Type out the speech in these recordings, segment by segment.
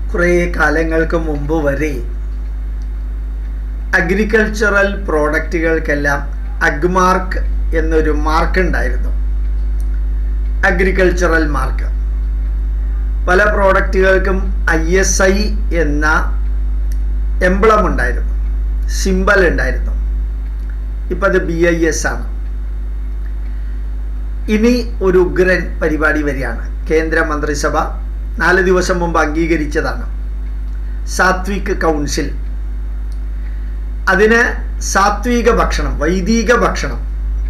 കുറേ കാലങ്ങൾക്ക് മുമ്പ് വരെ അഗ്രികൾച്ചറൽ പ്രോഡക്റ്റുകൾക്കെല്ലാം അഗ്മാർക്ക് എന്നൊരു മാർക്ക് ഉണ്ടായിരുന്നു അഗ്രികൾച്ചറൽ മാർക്ക് പല പ്രോഡക്റ്റുകൾക്കും ഐ എസ് ഐ എന്ന എംബ്ലം ഉണ്ടായിരുന്നു സിമ്പൽ ഉണ്ടായിരുന്നു ഇപ്പം അത് ബി ഐ എസ് ആണ് ഇനി ഒരു ഉഗ്രൻ പരിപാടി വരികയാണ് കേന്ദ്ര മന്ത്രിസഭ നാല് ദിവസം മുമ്പ് അംഗീകരിച്ചതാണ് സാത്വിക് കൗൺസിൽ അതിന് സാത്വിക ഭക്ഷണം വൈദിക ഭക്ഷണം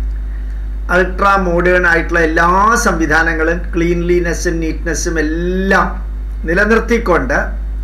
അൾട്രാ മോഡേൺ ആയിട്ടുള്ള എല്ലാ സംവിധാനങ്ങളും ക്ലീൻലിനെസ്സും നീറ്റ്നെസ്സും എല്ലാം നിലനിർത്തിക്കൊണ്ട്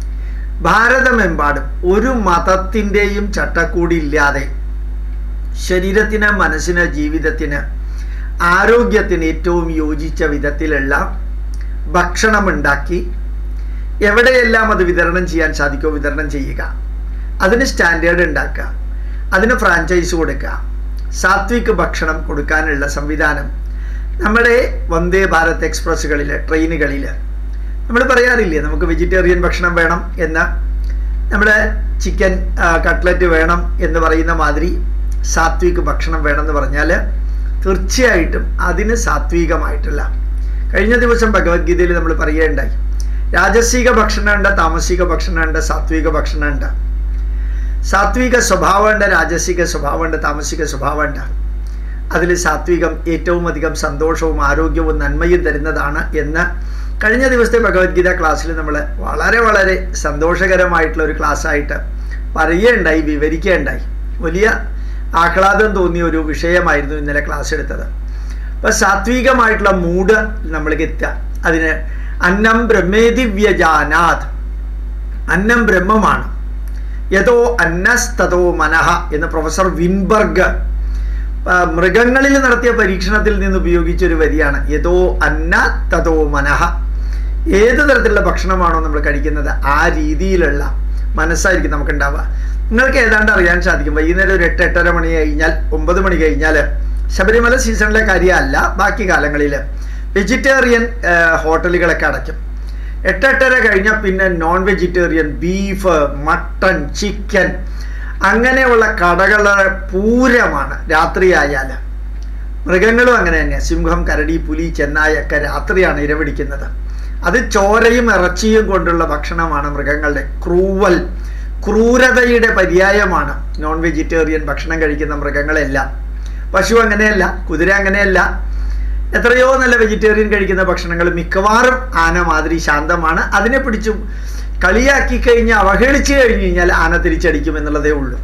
ഭാരതമെമ്പാടും ഒരു മതത്തിൻ്റെയും ചട്ടക്കൂടി ഇല്ലാതെ ശരീരത്തിന് മനസ്സിന് ജീവിതത്തിന് ആരോഗ്യത്തിന് ഏറ്റവും യോജിച്ച വിധത്തിലുള്ള ഭക്ഷണമുണ്ടാക്കി എവിടെയെല്ലാം അത് വിതരണം ചെയ്യാൻ സാധിക്കുമോ വിതരണം ചെയ്യുക അതിന് സ്റ്റാൻഡേർഡ് ഉണ്ടാക്കുക അതിന് ഫ്രാഞ്ചൈസ് കൊടുക്കുക സാത്വിക് ഭക്ഷണം കൊടുക്കാനുള്ള സംവിധാനം നമ്മുടെ വന്ദേ ഭാരത് എക്സ്പ്രസ്സുകളിൽ ട്രെയിനുകളിൽ നമ്മൾ പറയാറില്ലേ നമുക്ക് വെജിറ്റേറിയൻ ഭക്ഷണം വേണം എന്ന് നമ്മുടെ ചിക്കൻ കട്ട്ലറ്റ് വേണം എന്ന് പറയുന്ന മാതിരി സാത്വിക് ഭക്ഷണം വേണമെന്ന് പറഞ്ഞാൽ തീർച്ചയായിട്ടും അതിന് സാത്വികമായിട്ടുള്ള കഴിഞ്ഞ ദിവസം ഭഗവത്ഗീതയിൽ നമ്മൾ പറയുകയുണ്ടായി രാജസിക ഭക്ഷണമുണ്ട് താമസിക ഭക്ഷണമുണ്ട് സാത്വിക ഭക്ഷണമുണ്ട് സാത്വിക സ്വഭാവമുണ്ട് രാജസിക സ്വഭാവമുണ്ട് താമസിക സ്വഭാവമുണ്ട് അതിൽ സാത്വികം ഏറ്റവും അധികം സന്തോഷവും ആരോഗ്യവും നന്മയും തരുന്നതാണ് എന്ന് കഴിഞ്ഞ ദിവസത്തെ ഭഗവത്ഗീത ക്ലാസ്സിൽ നമ്മൾ വളരെ വളരെ സന്തോഷകരമായിട്ടുള്ള ഒരു ക്ലാസ്സായിട്ട് പറയുകയുണ്ടായി വിവരിക്കുകയുണ്ടായി വലിയ ആഹ്ലാദം തോന്നിയ ഒരു വിഷയമായിരുന്നു ഇന്നലെ ക്ലാസ് എടുത്തത് അപ്പോൾ സാത്വികമായിട്ടുള്ള മൂഡ് നമ്മൾക്ക് എത്തുക അതിന് അന്നം ബ്രഹ്മേതി വ്യജാനാഥ് അന്നം ബ്രഹ്മമാണ് യഥോ അന്നസ്തതോ മനഃ എന്ന് പ്രൊഫസർ വിൻബർഗ് മൃഗങ്ങളിൽ നടത്തിയ പരീക്ഷണത്തിൽ നിന്ന് ഉപയോഗിച്ച ഒരു വരിയാണ് യഥോ അന്ന തതോ മനഃ ഏത് തരത്തിലുള്ള ഭക്ഷണമാണോ നമ്മൾ കഴിക്കുന്നത് ആ രീതിയിലുള്ള മനസ്സായിരിക്കും നമുക്ക് ഉണ്ടാവുക നിങ്ങൾക്ക് ഏതാണ്ട് അറിയാൻ സാധിക്കും വൈകുന്നേരം ഒരു എട്ട് എട്ടര മണി കഴിഞ്ഞാൽ ഒമ്പത് മണി കഴിഞ്ഞാൽ ശബരിമല സീസണിലെ കാര്യമല്ല ബാക്കി കാലങ്ങളിൽ വെജിറ്റേറിയൻ ഹോട്ടലുകളൊക്കെ അടയ്ക്കും എട്ടെട്ടര കഴിഞ്ഞാൽ പിന്നെ non vegetarian beef mutton chicken അങ്ങനെയുള്ള കടകളുടെ പൂരമാണ് രാത്രിയായാൽ മൃഗങ്ങളും അങ്ങനെ തന്നെയാണ് സിംഹം കരടി പുലി ചെന്നായൊക്കെ രാത്രിയാണ് ഇരപിടിക്കുന്നത് അത് ചോരയും ഇറച്ചിയും കൊണ്ടുള്ള ഭക്ഷണമാണ് മൃഗങ്ങളുടെ ക്രൂവൽ ക്രൂരതയുടെ പര്യായമാണ് നോൺ വെജിറ്റേറിയൻ ഭക്ഷണം കഴിക്കുന്ന മൃഗങ്ങളെല്ലാം പശു അങ്ങനെയല്ല കുതിര അങ്ങനെയല്ല എത്രയോ നല്ല വെജിറ്റേറിയൻ കഴിക്കുന്ന ഭക്ഷണങ്ങൾ മിക്കവാറും ആന മാതിരി ശാന്തമാണ് അതിനെ പിടിച്ചു കളിയാക്കി കഴിഞ്ഞ് അവഹേളിച്ചു കഴിഞ്ഞു കഴിഞ്ഞാൽ ആന തിരിച്ചടിക്കും എന്നുള്ളതേ ഉള്ളൂ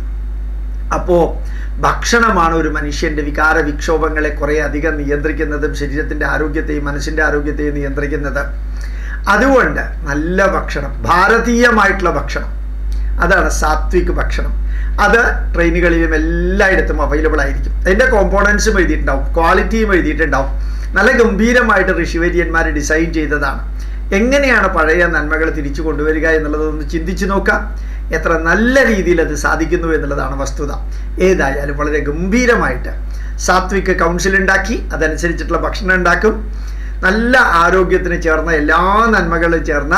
അപ്പോൾ ഭക്ഷണമാണ് ഒരു മനുഷ്യൻ്റെ വികാര വിക്ഷോഭങ്ങളെ കുറേ അധികം നിയന്ത്രിക്കുന്നതും ശരീരത്തിൻ്റെ ആരോഗ്യത്തെയും മനസ്സിൻ്റെ ആരോഗ്യത്തെയും നിയന്ത്രിക്കുന്നത് അതുകൊണ്ട് നല്ല ഭക്ഷണം ഭാരതീയമായിട്ടുള്ള ഭക്ഷണം അതാണ് സാത്വിക് ഭക്ഷണം അത് ട്രെയിനുകളിലും എല്ലായിടത്തും അവൈലബിൾ ആയിരിക്കും അതിൻ്റെ കോമ്പോണൻസും എഴുതിയിട്ടുണ്ടാവും ക്വാളിറ്റിയും എഴുതിയിട്ടുണ്ടാവും നല്ല ഗംഭീരമായിട്ട് ഋഷിവര്യന്മാർ ഡിസൈൻ ചെയ്തതാണ് എങ്ങനെയാണ് പഴയ നന്മകൾ തിരിച്ചു കൊണ്ടുവരിക എന്നുള്ളതൊന്ന് ചിന്തിച്ചു നോക്കാം എത്ര നല്ല രീതിയിൽ അത് സാധിക്കുന്നു എന്നുള്ളതാണ് വസ്തുത ഏതായാലും വളരെ ഗംഭീരമായിട്ട് സാത്വിക് കൗൺസിൽ ഉണ്ടാക്കി അതനുസരിച്ചിട്ടുള്ള ഭക്ഷണം ഉണ്ടാക്കും നല്ല ആരോഗ്യത്തിന് ചേർന്ന എല്ലാ നന്മകളും ചേർന്ന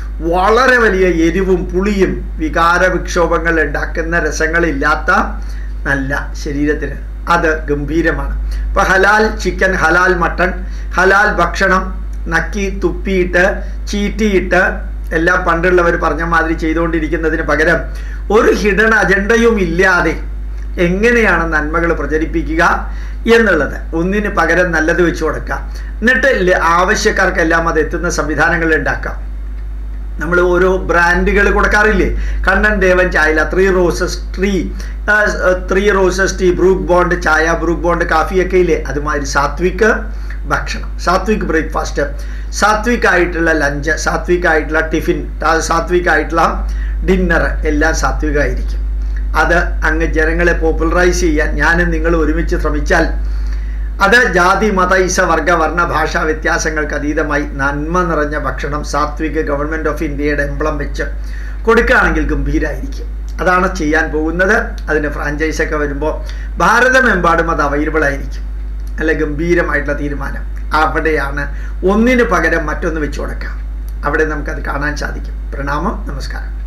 വളരെ വലിയ എരിവും പുളിയും വികാര വിക്ഷോഭങ്ങൾ ഉണ്ടാക്കുന്ന രസങ്ങളില്ലാത്ത നല്ല ശരീരത്തിന് അത് ഗംഭീരമാണ് ഇപ്പൊ ഹലാൽ ചിക്കൻ ഹലാൽ മട്ടൺ ഹലാൽ ഭക്ഷണം നക്കി തുപ്പിയിട്ട് ചീറ്റിയിട്ട് എല്ലാം പണ്ടുള്ളവർ പറഞ്ഞ മാതിരി ചെയ്തുകൊണ്ടിരിക്കുന്നതിന് പകരം ഒരു ഹിഡൻ അജണ്ടയും ഇല്ലാതെ എങ്ങനെയാണ് നന്മകൾ പ്രചരിപ്പിക്കുക എന്നുള്ളത് ഒന്നിന് പകരം നല്ലത് വെച്ച് കൊടുക്കുക എന്നിട്ട് ആവശ്യക്കാർക്കെല്ലാം അത് എത്തുന്ന സംവിധാനങ്ങൾ ഉണ്ടാക്കാം നമ്മൾ ഓരോ ബ്രാൻഡുകൾ കൊടുക്കാറില്ലേ കണ്ണൻ ദേവൻ ചായ ത്രീ റോസസ് ട്രീ three roses tea Brooke Bond ചായ ബ്രൂക്ക് ബോണ്ട് കാഫിയൊക്കെ ഇല്ലേ അതുമാതിരി സാത്വിക് ഭക്ഷണം സാത്വിക് ബ്രേക്ക്ഫാസ്റ്റ് സാത്വിക് ആയിട്ടുള്ള ലഞ്ച് സാത്വിക് ആയിട്ടുള്ള ടിഫിൻ സാത്വിക് ആയിട്ടുള്ള ഡിന്നർ എല്ലാം സാത്വികമായിരിക്കും അത് അങ്ങ് ജനങ്ങളെ പോപ്പുലറൈസ് ചെയ്യാൻ ഞാനും നിങ്ങൾ ഒരുമിച്ച് ശ്രമിച്ചാൽ അത് ജാതി മത ഇസ വർഗ വർണ്ണ ഭാഷാ വ്യത്യാസങ്ങൾക്ക് അതീതമായി നന്മ നിറഞ്ഞ ഭക്ഷണം സാത്വിക ഗവൺമെൻറ് ഓഫ് ഇന്ത്യയുടെ എംബ്ലം വെച്ച് കൊടുക്കുകയാണെങ്കിൽ ഗംഭീരമായിരിക്കും അതാണ് ചെയ്യാൻ പോകുന്നത് അതിന് ഫ്രാഞ്ചൈസൊക്കെ വരുമ്പോൾ ഭാരതമെമ്പാടും അത് അവൈലബിൾ ആയിരിക്കും നല്ല ഗംഭീരമായിട്ടുള്ള തീരുമാനം അവിടെയാണ് ഒന്നിന് പകരം മറ്റൊന്ന് വെച്ച് കൊടുക്കാം അവിടെ നമുക്കത് കാണാൻ സാധിക്കും പ്രണാമം നമസ്കാരം